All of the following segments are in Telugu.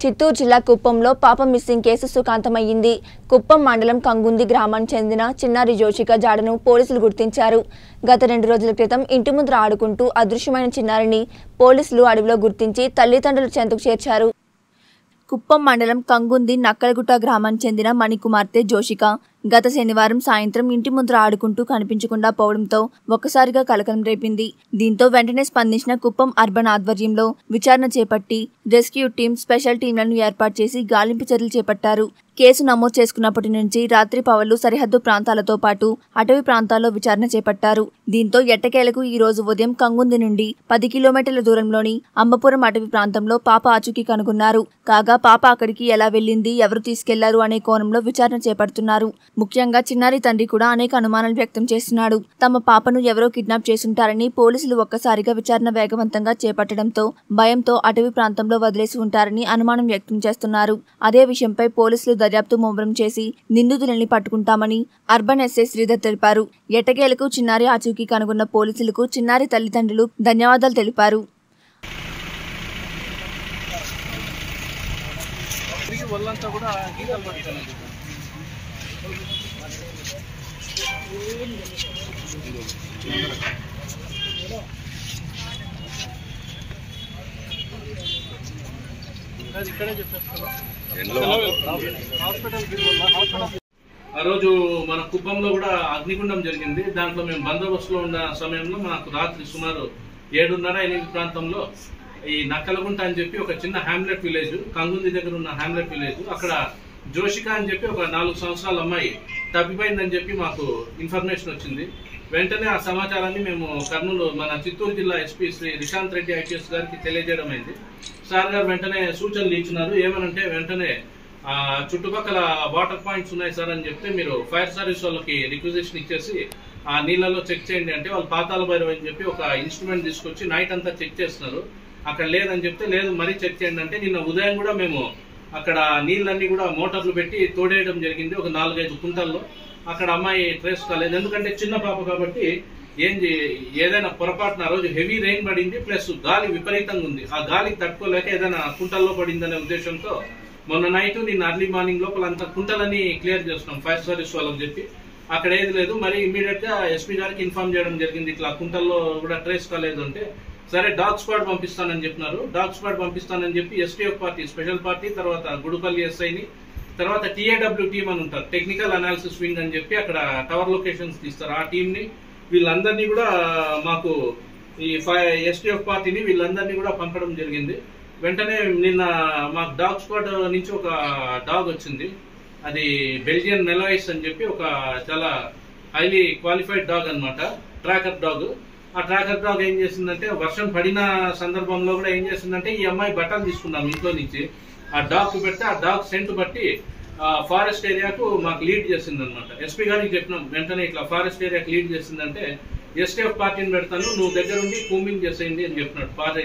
చిత్తూరు జిల్లా కుప్పంలో పాప మిస్సింగ్ కేసు సుఖాంతమయ్యింది కుప్పం మండలం కంగుంది గ్రామానికి చెందిన చిన్నారి జోషిక జాడను పోలీసులు గుర్తించారు గత రెండు రోజుల క్రితం ఇంటి ముందర ఆడుకుంటూ అదృశ్యమైన చిన్నారిని పోలీసులు అడవిలో గుర్తించి తల్లిదండ్రుల చెంతకు చేర్చారు కుప్పం మండలం కంగుంది నక్కలగుట్ట గ్రామానికి చెందిన మణికుమార్తె జోషిక గత శనివారం సాయంత్రం ఇంటి ముందర ఆడుకుంటూ కనిపించకుండా పోవడంతో ఒక్కసారిగా కలకలం రేపింది దీంతో వెంటనే స్పందించిన కుప్పం అర్బన్ ఆధ్వర్యంలో విచారణ చేపట్టి రెస్క్యూ టీం స్పెషల్ టీంలను ఏర్పాటు చేసి గాలింపు చర్యలు చేపట్టారు కేసు నమోదు చేసుకున్నప్పటి నుంచి రాత్రి పవళ్లు సరిహద్దు ప్రాంతాలతో పాటు అటవీ ప్రాంతాల్లో విచారణ చేపట్టారు దీంతో ఎట్టకేలకు ఈ రోజు ఉదయం కంగుంది నుండి పది కిలోమీటర్ల దూరంలోని అంబపురం అటవీ ప్రాంతంలో పాప ఆచూకీ కనుగొన్నారు కాగా పాప అక్కడికి ఎలా వెళ్ళింది ఎవరు తీసుకెళ్లారు అనే కోణంలో విచారణ చేపడుతున్నారు ముఖ్యంగా చిన్నారి తండ్రి కూడా అనేక అనుమానాలు వ్యక్తం చేస్తున్నాడు తమ పాపను ఎవరో కిడ్నాప్ చేసుంటారని పోలీసులు ఒక్కసారిగా విచారణ వేగవంతంగా చేపట్టడంతో భయంతో అటవీ ప్రాంతంలో వదిలేసి ఉంటారని అనుమానం వ్యక్తం చేస్తున్నారు అదే విషయంపై పోలీసులు దర్యాప్తు ముమ్మరం చేసి నిందితులని పట్టుకుంటామని అర్బన్ ఎస్ఐ శ్రీధర్ తెలిపారు ఎట్టకేలకు చిన్నారి ఆచూకీ కనుగొన్న పోలీసులకు చిన్నారి తల్లిదండ్రులు ధన్యవాదాలు తెలిపారు తిరిగి ఒళ్ళంతా కూడా గీతలు పడుతున్నాయి అది ఇక్కడే చెప్పేస్తాను హాస్పిటల్కి హాస్పిటల్ ఆ రోజు మన కుప్పంలో కూడా అగ్నిగుండం జరిగింది దాంట్లో మేము బందోబస్తులో ఉన్న సమయంలో మాకు రాత్రి సుమారు ఏడున్నర ఎనిమిది ప్రాంతంలో ఈ నక్కలగుంట అని చెప్పి ఒక చిన్న హ్యామ్లెట్ విలేజ్ కంగుంది దగ్గర ఉన్న హ్యామ్లెట్ విలేజ్ అక్కడ జోషిక అని చెప్పి ఒక నాలుగు సంవత్సరాల అమ్మాయి తప్పిపోయిందని చెప్పి మాకు ఇన్ఫర్మేషన్ వచ్చింది వెంటనే ఆ సమాచారాన్ని మేము కర్నూలు మన చిత్తూరు జిల్లా ఎస్పీ శ్రీ రిశాంత్ రెడ్డి ఐపీఎస్ గారికి తెలియజేయడం అయింది సార్ గారు వెంటనే సూచనలు ఇచ్చినారు ఏమనంటే వెంటనే ఆ చుట్టుపక్కల వాటర్ పాయింట్స్ ఉన్నాయి సార్ అని చెప్తే మీరు ఫైర్ సర్వీస్ వాళ్ళకి రిక్వజిషన్ ఇచ్చేసి ఆ నీళ్ళలో చెక్ చేయండి అంటే వాళ్ళు పాతాల భైరవ్ అని చెప్పి ఒక ఇన్స్ట్రుమెంట్ తీసుకొచ్చి నైట్ అంతా చెక్ చేస్తున్నారు అక్కడ లేదని చెప్తే లేదు మరీ చెక్ చేయండి అంటే నిన్న ఉదయం కూడా మేము అక్కడ నీళ్ళన్నీ కూడా మోటార్లు పెట్టి తోడేయడం జరిగింది ఒక నాలుగైదు కుంటల్లో అక్కడ అమ్మాయి ట్రేస్ కాలేదు ఎందుకంటే చిన్న పాప కాబట్టి ఏం చే- ఏదైనా పొరపాటున ఆ రోజు హెవీ రెయిన్ పడింది ప్లస్ గాలి విపరీతంగా ఉంది ఆ గాలికి తట్టుకోలేక ఏదైనా కుంటల్లో పడిందనే ఉద్దేశంతో మొన్న నైట్ నిన్న అర్లీ మార్నింగ్ లోపల అంతా కుంటలన్నీ క్లియర్ చేస్తున్నాం ఫైర్ సర్వీస్ వాళ్ళకి చెప్పి అక్కడ ఏది లేదు మరి ఇమీడియట్ గా ఎస్పీ గారికి ఇన్ఫార్మ్ చేయడం జరిగింది ఇట్లా కుంటల్లో కూడా ట్రేస్ కాలేదు అంటే సరే డాగ్ స్క్వాడ్ పంపిస్తానని చెప్పినారు డాగ్ స్క్వాడ్ పంపిస్తానని చెప్పి ఎస్టీఎఫ్ పార్టీ స్పెషల్ పార్టీ తర్వాత గుడుపల్లి ఎస్ఐని తర్వాత టీఏడబ్ల్యూ టీమ్ అని ఉంటారు టెక్నికల్ అనాలిసిస్ వింగ్ అని చెప్పి అక్కడ టవర్ లొకేషన్స్ తీస్తారు ఆ టీం ని వీళ్ళందరినీ కూడా మాకు ఈ ఎస్టీఎఫ్ పార్టీని వీళ్ళందరినీ కూడా పంపడం జరిగింది వెంటనే నిన్న మాకు డాగ్ స్క్వాడ్ నుంచి ఒక డాగ్ వచ్చింది అది బెల్జియన్ మెలోయిస్ అని చెప్పి ఒక చాలా హైలీ క్వాలిఫైడ్ డాగ్ అన్నమాట ట్రాకర్ డాగ్ ఆ ట్రాకర్ డాగ్ ఏం చేసిందంటే వర్షం పడిన సందర్భంలో కూడా ఏం చేసిందంటే ఈ అమ్మాయి బట్టలు తీసుకున్నాం ఇంట్లో నుంచి ఆ డాగ్ కు పెడితే ఆ డాగ్ సెంట్ బట్టి ఆ ఫారెస్ట్ ఏరియాకు మాకు లీడ్ చేసింది అనమాట ఎస్పీ గారికి చెప్పినాం వెంటనే ఇట్లా ఫారెస్ట్ ఏరియాకి లీడ్ చేసిందంటే ఎస్టీఎఫ్ పార్టీని పెడతాను నువ్వు దగ్గరుండి కూమింగ్ చేసేయండి అని చెప్పినాడు పార్టీ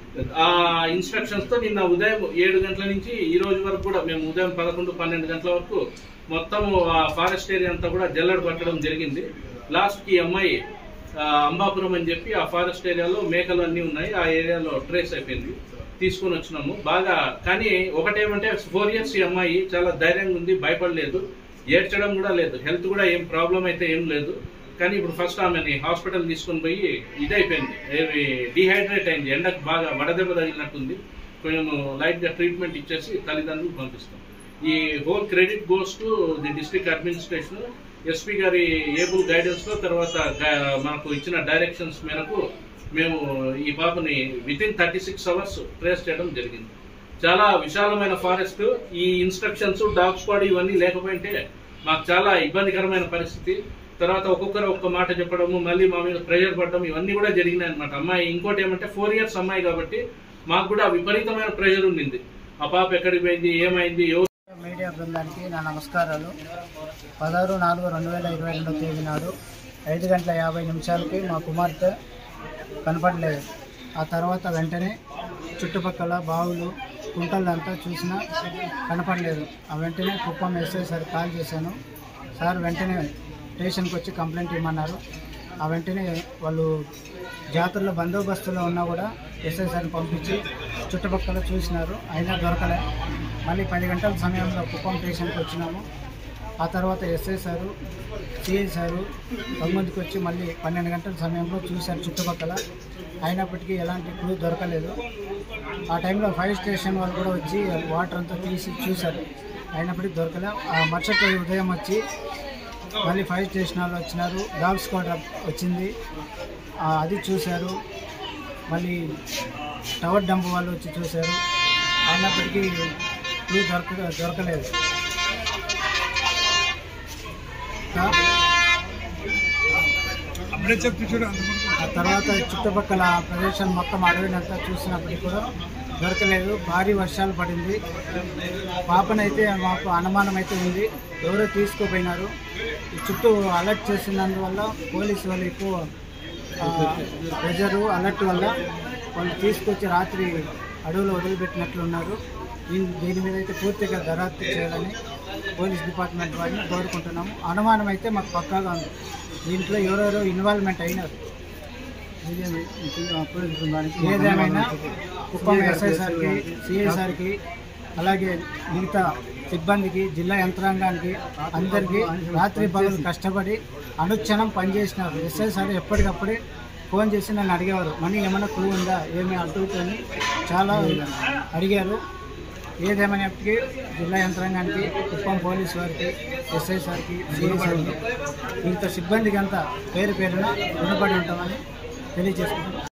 ఆ ఇన్స్ట్రక్షన్స్ తో నిన్న ఉదయం ఏడు గంటల నుంచి ఈ రోజు వరకు కూడా మేము ఉదయం పదకొండు పన్నెండు గంటల వరకు మొత్తం ఆ ఫారెస్ట్ ఏరియా అంతా కూడా జల్లెడ పట్టడం జరిగింది లాస్ట్ కి ఈ అమ్మాయి ఆ, అంబాపురం అని చెప్పి ఆ ఫారెస్ట్ ఏరియాలో మేకలు అన్ని ఉన్నాయి ఆ ఏరియాలో ట్రేస్ అయిపోయింది తీసుకొని వచ్చినాము బాగా కానీ ఒకటేమంటే ఫోర్ ఇయర్స్ ఈ అమ్మాయి చాలా ధైర్యంగా ఉంది భయపడలేదు ఏడ్చడం కూడా లేదు హెల్త్ కూడా ఏం ప్రాబ్లం అయితే ఏం లేదు కానీ ఇప్పుడు ఫస్ట్ ఆమెని హాస్పిటల్ తీసుకొని పోయి ఇదైపోయింది ఏమి డిహైడ్రేట్ అయింది ఎండకు బాగా వడదెబ్బ తగిలినట్టుంది కొంచెం లైట్ గా ట్రీట్మెంట్ ఇచ్చేసి తల్లిదండ్రులకు పంపిస్తాం ఈ whole credit goes to the district administration SP గారి ఏబుల్ గైడెన్స్ లో తర్వాత గా- మనకు ఇచ్చిన డైరెక్షన్స్ మేరకు మేము ఈ పాపని within thirty six hours trace చేయడం జరిగింది చాలా విశాలమైన ఫారెస్ట్ ఈ ఇన్స్ట్రక్షన్స్ డాగ్ స్క్వాడ్ ఇవన్నీ లేకపోయింటే మాకు చాలా ఇబ్బందికరమైన పరిస్థితి తర్వాత ఒక్కొక్కరు ఒక్క మాట చెప్పడము మళ్ళీ మా మీద ప్రెషర్ పడడం ఇవన్నీ కూడా జరిగినాయి అనమాట అమ్మాయి ఇంకోటి ఏమంటే ఫోర్ ఇయర్స్ అమ్మాయి కాబట్టి మాకు కూడా విపరీతమైన ప్రెషర్ ఉండింది ఆ పాప ఎక్కడికి పోయింది ఏమైంది ఎవరు మీడియా బృందానికి నా నమస్కారాలు పదహారు నాలుగు రెండు వేల ఇరవై రెండో తేదీ నాడు ఐదు గంటల యాభై నిమిషాలకి మా కుమార్తె కనపడలేదు ఆ తర్వాత వెంటనే చుట్టుపక్కల బావులు కుంటలంతా చూసినా కనపడలేదు ఆ వెంటనే కుప్పం ఎస్ఐ సార్ కాల్ చేశాను సార్ వెంటనే స్టేషన్కి వచ్చి కంప్లైంట్ ఇమ్మన్నారు ఆ వెంటనే వాళ్ళు జాతరలో బందోబస్తులో ఉన్నా కూడా ఎస్ఐ సార్ని పంపించి చుట్టుపక్కల చూసినారు అయినా దొరకలే మళ్ళీ పది గంటల సమయంలో కుప్పం స్టేషన్కి వచ్చినాము ఆ తర్వాత ఎస్ఐ సారు సిఐ సారు తొమ్మిదికి వచ్చి మళ్ళీ పన్నెండు గంటల సమయంలో చూశారు చుట్టుపక్కల అయినప్పటికీ ఎలాంటి క్లూ దొరకలేదు ఆ టైంలో ఫైర్ స్టేషన్ వాళ్ళు కూడా వచ్చి వాటర్ అంతా తీసి చూశారు అయినప్పటికీ దొరకలే ఆ మరుసటి రోజు ఉదయం వచ్చి మళ్ళీ ఫైర్ స్టేషన్ వాళ్ళు వచ్చినారు డాగ్ స్క్వాడ్ వచ్చింది ఆ, అది చూశారు మళ్ళీ టవర్ డంప్ వాళ్ళు వచ్చి చూశారు అయినప్పటికీ క్లూ దొరక దొరకలేదు ఇంకా ఆ తర్వాత చుట్టుపక్కల ప్రదేశం మొత్తం అడవినంతా చూసినప్పటికీ కూడా దొరకలేదు భారీ వర్షాలు పడింది పాపనైతే మాకు అనుమానం అయితే ఉంది ఎవరో తీసుకుపోయినారు ఈ చుట్టూ అలర్ట్ చేసినందువల్ల పోలీసు వాళ్ళు ఎక్కువ ఆ, ప్రెజరు అలర్ట్ వల్ల వాళ్ళు తీసుకొచ్చి రాత్రి అడవిలో వదిలిపెట్టినట్లున్నారు దీని దీని మీద అయితే పూర్తిగా దర్యాప్తు చేయాలని పోలీస్ డిపార్ట్మెంట్ వారిని కోరుకుంటున్నాము అనుమానం అయితే మాకు పక్కాగా ఉంది దీంట్లో ఎవరెవరో ఇన్వాల్వ్మెంట్ అయినారు ఏదేమైనా కుప్పం ఎస్ఐ సార్కి సిఐ సార్కి అలాగే మిగతా సిబ్బందికి జిల్లా యంత్రాంగానికి అందరికీ రాత్రి పగలు కష్టపడి అనుక్షణం పనిచేసినారు ఎస్ఐ సార్ ఎప్పటికప్పుడే ఫోన్ చేసి నన్ను అడిగేవారు మనీ ఏమైనా క్లూ ఉందా ఏమి అడుగుతుంది చాలా అడిగారు ఏదేమైనప్పటికీ జిల్లా యంత్రాంగానికి కుప్పం పోలీస్ వారికి ఎస్ఐ సార్కి సిఐ సార్కి మిగతా సిబ్బందికి అంతా పేరు పేరున రుణపడి ఉంటామని తెలియజేసుకుంటున్నాను